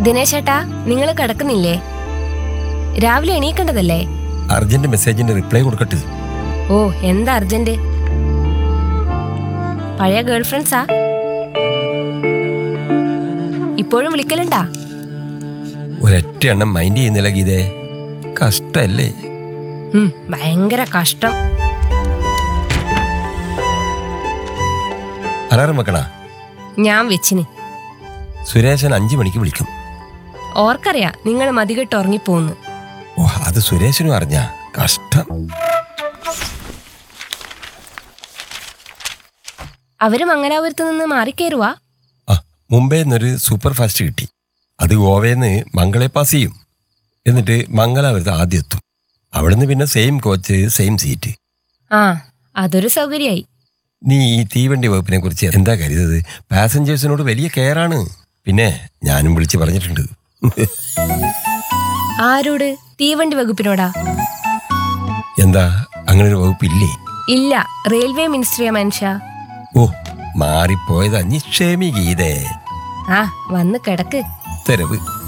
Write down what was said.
ദിനേശേട്ടാ നിങ്ങൾ കിടക്കുന്നില്ലേ രാവിലെ എണീക്കേണ്ടതല്ലേ urgent മെസ്സേജിന്റെ reply കൊടുക്കട്ടെ ഓ എന്താ അർജന്റ് പഴയ ഗേൾ ഫ്രണ്ട്സാ ഇപ്പോഴും വിളിക്കലുണ്ടാ ഒരൊറ്റ എണ്ണം മൈൻഡ് ചെയ്യുന്നില്ല ഗീതേ കഷ്ടല്ലേ ഉം, ഭയങ്കര കഷ്ടം അലാറം വെക്കണ ഞാൻ വെച്ചിന് സുരേശൻ അഞ്ചു മണിക്ക് വിളിക്കും ഓർക്കറിയാ നിങ്ങൾ മതികെട്ട് ഉറങ്ങിപ്പോന്ന് ഓ അത് സുരേഷനും അറിഞ്ഞ കഷ്ടം അവര് മംഗലാപുരത്ത് നിന്ന് മാറിക്കയറുവാ ആ മുംബൈ നിന്നൊരു സൂപ്പർ ഫാസ്റ്റ് കിട്ടി അത് ഗോവയിൽ നിന്ന് മംഗളെ പാസ് ചെയ്യും എന്നിട്ട് മംഗലാപുരത്ത് ആദ്യം എത്തും അവിടുന്ന് പിന്നെ സെയിം കോച്ച് സെയിം സീറ്റ് ആ അതൊരു സൗകര്യായി നീ ഈ തീവണ്ടി വകുപ്പിനെ കുറിച്ച് എന്താ കരുതത് പാസഞ്ചേഴ്സിനോട് വലിയ കെയറാണ് പിന്നെ ഞാനും വിളിച്ച് പറഞ്ഞിട്ടുണ്ട് ആരോട് തീവണ്ടി വകുപ്പിനോടാ എന്താ അങ്ങനെ ഒരു വകുപ്പില്ലേ ഇല്ല റെയിൽവേ മിനിസ്ട്രിയാ മനുഷ്യ ഓ മാറിപ്പോയതാ നീ ക്ഷമി ഗീതേ ആ വന്ന് കിടക്ക് ഉത്തരവ്